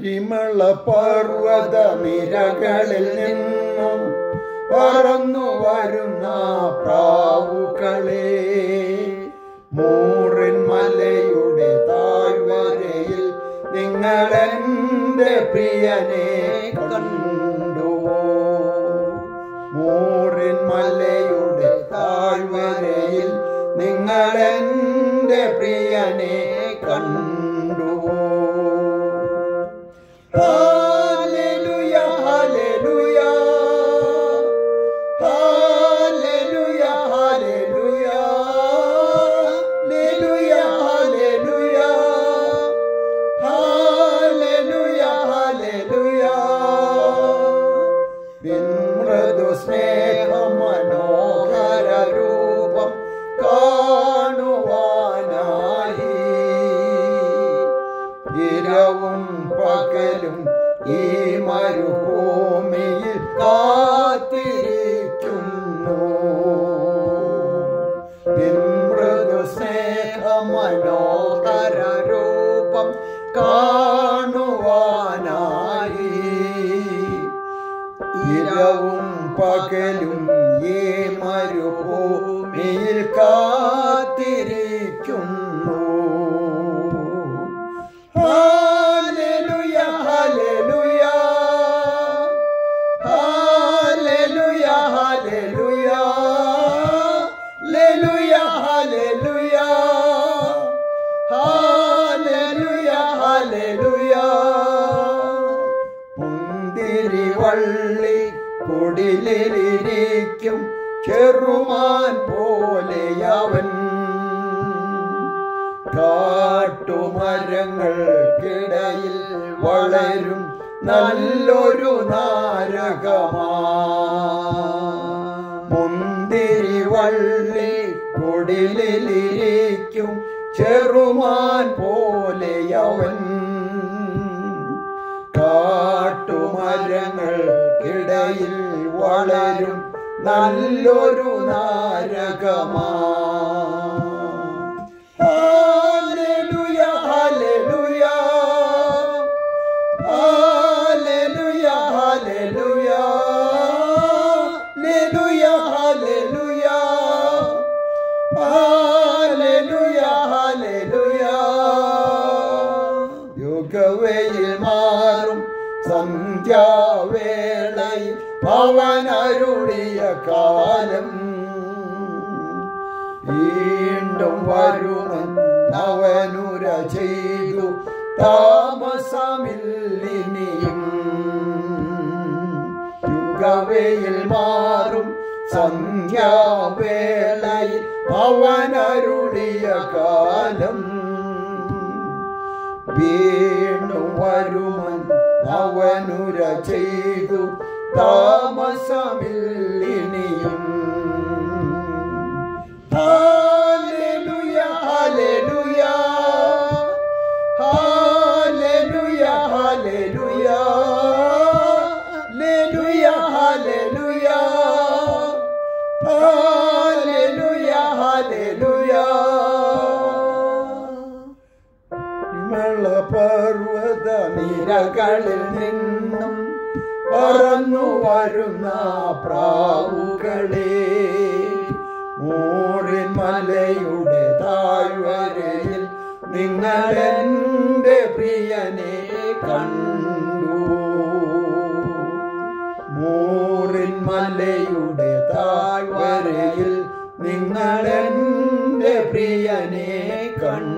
ഹിമള പർവ്വത നിരകളിൽ നിന്നും പറന്നു വരുന്ന പ്രാവുകളെ മൂറിൻ മലയുടെ താഴ്വരയിൽ നിങ്ങൾ എൻ്റെ പ്രിയനെ കണ്ടുവോ മൂറിൻ മലയുടെ താഴ്വരയിൽ നിങ്ങൾ എൻ്റെ പ്രിയനെ കണ്ടുവോ ഹാലലുയ ഹാലലുയ ഹാലലുയ ഹാലലുയ ലേലുയ ഹാലലുയ ഹാലലുയ ഹാലലുയ വിമൃദു സ്നേഹ മനോഹര രൂപം കാണുവാനായി ഇരവും പകലും ഈ മരുഭൂമിയിൽ കാത്തിരിക്കുന്നു വിമൃദു സ്നേഹ മനോഹര രൂപം കാണുവാനായി ഇരവും പകലും ഈ മരുഭൂമിയിൽ കാത്തിരിക്കുന്നു ഹാലലുയ ഹാലലുയ ഹാലലുയ ഹാലലുയ ലേലുയ ഹാലലുയ ഹാലലുയ ഹാലലുയ മുന്തിരി വള്ളി കുടിലിരിക്കും ചെറുമാൻ പോലെയവൻ കാട്ടുമരങ്ങൾക്കിടയിൽ വളരും നല്ലൊരു നാരകമാ മുന്തിരി വള്ളി കുടിലിരിക്കും ചെറുമാൻ പോലെയവൻ കാട്ടുമരങ്ങൾക്കിടയിൽ വളരും നല്ലൊരു നാരകമാ ഹാലലുയ ഹാലലുയ ഹാലലുയ ഹാലലുയ ലേലുയ ഹാലലുയ ഹാലലുയ ഹാലലുയ യുഗവയിൽ മാറും സന്ധ്യാവേളയിൽ അവൻ അരുളിയ കാലം വീണ്ടും വരുമെന്നവനുര ചെയ്തു താമസമില്ലിനിയും യുഗവയിൽ മാറും സന്ധ്യാവേളയിൽ അവനരുളിയ കാലം വീണ്ടും വരുമൻ അവനുര ചെയ്തു താമസമില്ലിനിയും ഹാലലുയ ഹാലലുയ ഹാലലുയ ഹാലലുയ ലേലുയ ഹാലലുയ ഹാലലുയ ഹാലലുയ പർവ്വത നിരകളിൽ നിന്നും പറന്നു വരുന്ന പ്രാവുകളെ മൂറിൻ മലയുടെ താഴ്വരയിൽ നിങ്ങൾ എൻ്റെ പ്രിയനെ കണ്ടു മൂറിൻ മലയുടെ താഴ്വരയിൽ നിങ്ങൾ എൻ്റെ പ്രിയനെ കണ്ടു